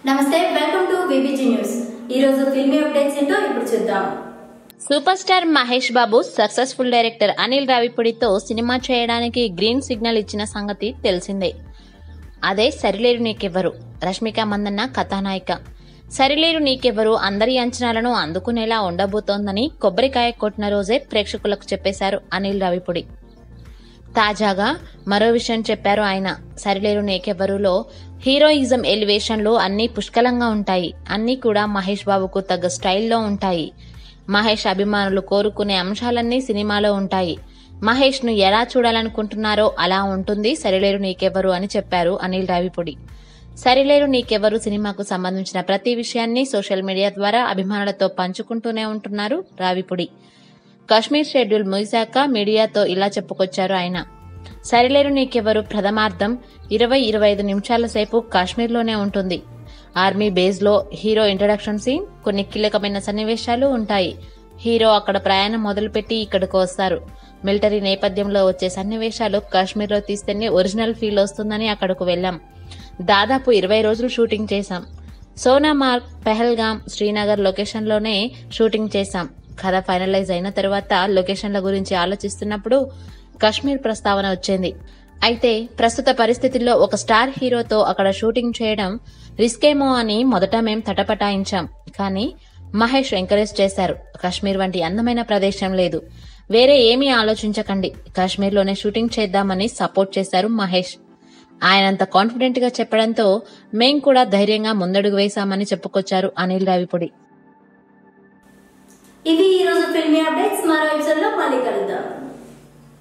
నమస్తే welcome to BBG news ఈ రోజు ఫిల్మీ అప్డేట్స్ ఏంటో ఇప్పుడు చూద్దాం super star Mahesh Babu successful director Anil రావిపూడితో సినిమా చేయడానికి గ్రీన్ సిగ్నల్ ఇచ్చిన సంగతి తెలిసిందే అదే సరిలేరు నీకెవ్వరు రష్మిక మందన్న కథానాయిక సరిలేరు నీకెవ్వరు అందరి అంచనాలను అందుకునేలా ఉండబోతోందని కొబ్బరికాయ కొట్టిన రోజే ప్రేక్షకులకు చెప్పేశారు అనిల్ రావిపూడి తాజాగా మరో విషయం చెప్పారు ఆయన సరిలేరు నేకెవ్వరులో హీరోయిజం ఎలివేషన్లు అన్నీ పుష్కలంగా ఉంటాయి అన్నీ కూడా మహేష్ బాబుకు తగ్గ స్టైల్లో ఉంటాయి మహేష్ అభిమానులు కోరుకునే అంశాలన్నీ సినిమాలో ఉంటాయి మహేష్ ను ఎలా చూడాలనుకుంటున్నారో అలా ఉంటుంది సరిలేరు నీకెవ్వరు అని చెప్పారు అనిల్ రావిపూడి సరిలేరు నీకెవ్వరు సినిమాకు సంబంధించిన ప్రతి విషయాన్ని సోషల్ మీడియా ద్వారా అభిమానులతో పంచుకుంటూనే ఉంటున్నారు రావిపూడి కశ్మీర్ షెడ్యూల్ ముగిశాక మీడియాతో ఇలా చెప్పుకొచ్చారు ఆయన సరిలేరు నీకెవరు ప్రథమార్థం ఇరవై ఇరవై ఐదు నిమిషాల సేపు కాశ్మీర్లోనే ఉంటుంది ఆర్మీ బేస్ లో హీరో ఇంట్రడక్షన్ సీన్ కొన్ని కీలకమైన సన్నివేశాలు ఉంటాయి హీరో అక్కడ ప్రయాణం మొదలుపెట్టి ఇక్కడికి వస్తారు మిలిటరీ నేపథ్యంలో వచ్చే సన్నివేశాలు కాశ్మీర్లో తీస్తేనే ఒరిజినల్ ఫీల్ వస్తుందని అక్కడకు వెళ్ళాం దాదాపు ఇరవై రోజులు షూటింగ్ చేశాం సోనామార్గ్ పెహల్గాం శ్రీనగర్ లొకేషన్లోనే షూటింగ్ చేశాం కథ ఫైనలైజ్ అయిన తర్వాత లొకేషన్ల గురించి ఆలోచిస్తున్నప్పుడు కశ్మీర్ ప్రస్తావన వచ్చింది అయితే ప్రస్తుత పరిస్థితుల్లో ఒక స్టార్ హీరోతో అక్కడ షూటింగ్ చేయడం రిస్కేమో అని మొదట మేం తటపటాయించాం కానీ మహేష్ ఎంకరేజ్ చేశారు కశ్మీర్ వంటి అందమైన ప్రదేశం లేదు వేరే ఏమీ ఆలోచించకండి కాశ్మీర్లోనే షూటింగ్ చేద్దామని సపోర్ట్ చేశారు మహేష్ ఆయనంత కాన్ఫిడెంట్ గా చెప్పడంతో మేం కూడా ధైర్యంగా ముందడుగు వేశామని చెప్పుకొచ్చారు అనిల్ రావిపూడి ఇవి ఈ రోజు ఫిల్మీ అప్డేట్స్ మరో ఎపిసోడ్ లో